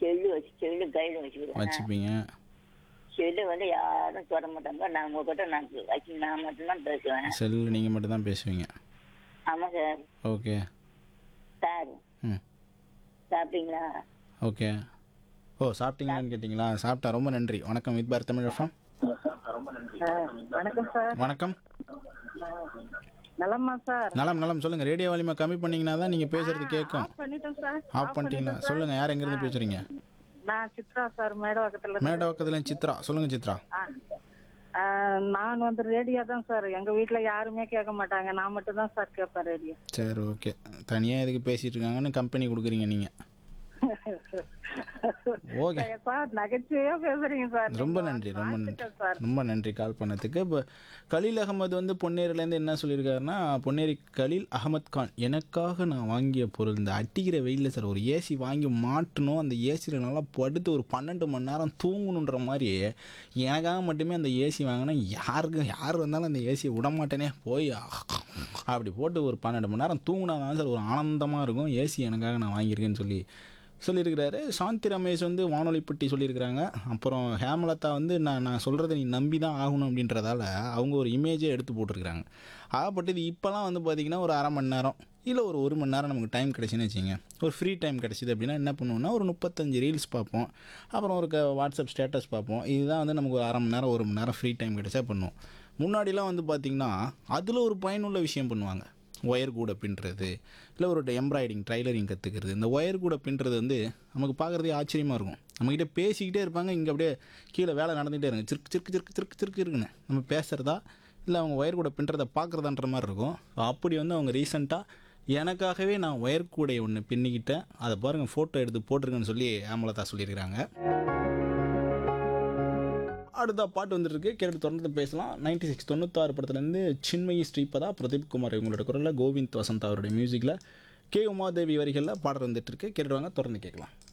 cell வச்சு cell கையில் வச்சுக்கிறேன் வச்சுப்பீங்க செல்லு வந்து யாரும் தொட மாட்டாங்க நான் உங்ககிட்ட நான் வச்சு நான் மட்டும்தான் பேசுவேன் செல் நீங்கள் மட்டும் தான் பேசுவீங்க ஆமாம் சார் ஓகே சார் ம் சாப்பிட்டீங்களா ஓகே ஓ சாப்பிட்டீங்களான்னு கேட்டிங்களா சாப்பிட்டேன் ரொம்ப நன்றி வணக்கம் வித் பார் தமிழ் எஃப்எம் வணக்கம் சார் வணக்கம் நலமா சார் நலம் நலம் சொல்லுங்கள் ரேடியோ வால்யூமை கம்மி பண்ணிங்கன்னா தான் நீங்கள் பேசுறது கேட்கும் ஆஃப் பண்ணிட்டேன் சார் ஆஃப் பண்ணிட்டீங்களா சொல்லுங்கள் யார் எங்கேருந்து பேசுகிறீங்க நான் சித்ரா சார் மேடவாக்கத்துல மேடவாக்கத்தில் சித்ரா சொல்லுங்கள் சித்ரா ஆ, நான் வந்து ரேடியோ தான் சார் எங்க வீட்ல யாருமே கேட்க மாட்டாங்க நான் மட்டும் தான் சார் கேட்பேன் ரேடியோ சரி ஓகே தனியாக எதுக்கு பேசிகிட்டு இருக்காங்கன்னு கம்பெனி கொடுக்குறீங்க நீங்கள் ஓகே சார் நகைச்சுவையா பேசுறீங்க சார் ரொம்ப நன்றி ரொம்ப நன்றி வாழ்த்துக்கள் சார் ரொம்ப நன்றி கால் பண்ணதுக்கு இப்போ கலீல் அகமது வந்து பொன்னேரிலேருந்து என்ன சொல்லியிருக்காருன்னா பொன்னேரி கலீல் அகமத் கான் எனக்காக நான் வாங்கிய பொருள் இந்த அட்டிக்கிற வெயிலில் சார் ஒரு ஏசி வாங்கி மாட்டணும் அந்த ஏசியில் நல்லா படுத்து ஒரு பன்னெண்டு மணி நேரம் தூங்கணுன்ற மாதிரி எனக்காக மட்டுமே அந்த ஏசி வாங்கினா யாருக்கு யார் வந்தாலும் அந்த ஏசியை விட மாட்டேனே போய் அப்படி போட்டு ஒரு பன்னெண்டு மணி நேரம் தூங்கினா தான் சார் ஒரு ஆனந்தமாக இருக்கும் ஏசி எனக்காக நான் வாங்கியிருக்கேன்னு சொல்லி சொல்லியிருக்கிறாரு சாந்தி ரமேஷ் வந்து வானொலி பெட்டி சொல்லியிருக்கிறாங்க அப்புறம் ஹேமலதா வந்து நான் நான் சொல்கிறத நீ நம்பி தான் ஆகணும் அப்படின்றதால அவங்க ஒரு இமேஜே எடுத்து போட்டிருக்கிறாங்க ஆகப்பட்டது இப்போலாம் வந்து பார்த்திங்கன்னா ஒரு அரை மணி நேரம் இல்லை ஒரு ஒரு மணி நேரம் நமக்கு டைம் கிடச்சின்னு வச்சுங்க ஒரு ஃப்ரீ டைம் கிடச்சிது அப்படின்னா என்ன பண்ணுவோம்னா ஒரு முப்பத்தஞ்சு ரீல்ஸ் பார்ப்போம் அப்புறம் ஒரு க வாட்ஸ்அப் ஸ்டேட்டஸ் பார்ப்போம் இதுதான் வந்து நமக்கு ஒரு அரை மணி நேரம் ஒரு மணி நேரம் ஃப்ரீ டைம் கிடச்சா பண்ணுவோம் முன்னாடிலாம் வந்து பார்த்திங்கன்னா அதில் ஒரு பயனுள்ள விஷயம் பண்ணுவாங்க ஒயர் கூட பின்னுறது இல்லை ஒரு எம்ப்ராய்டிங் ட்ரைலரிங் கற்றுக்கிறது இந்த ஒயர் கூட பின்னுறது வந்து நமக்கு பார்க்குறதே ஆச்சரியமாக இருக்கும் நம்மக்கிட்ட பேசிக்கிட்டே இருப்பாங்க இங்கே அப்படியே கீழே வேலை நடந்துகிட்டே இருங்க சிற்கு சிற்கு சிற்கு சிற்கு சிற்கு இருக்குன்னு நம்ம பேசுகிறதா இல்லை அவங்க ஒயர் கூட பின்னுறதை பார்க்குறதான்ற மாதிரி இருக்கும் அப்படி வந்து அவங்க ரீசெண்டாக எனக்காகவே நான் ஒயர் கூடை ஒன்று பின்னிக்கிட்டேன் அதை பாருங்கள் ஃபோட்டோ எடுத்து போட்டிருக்கேன்னு சொல்லி ஆமலதா சொல்லியிருக்கிறாங்க அடுத்த பாட்டு வந்துருக்கு கேட்டு தொடர்ந்து பேசலாம் நைன்டி சிக்ஸ் தொண்ணூத்தாறு படத்துலேருந்து சின்மயி ஸ்ரீபதா பிரதீப் குமார் இவங்களோட குரலில் கோவிந்த் வசந்த் அவருடைய மியூசிக்கில் கே உமாதேவி வரிகளில் பாடல் வந்துட்டு இருக்கு கேட்டுவாங்க தொடர்ந்து கேட்கலாம்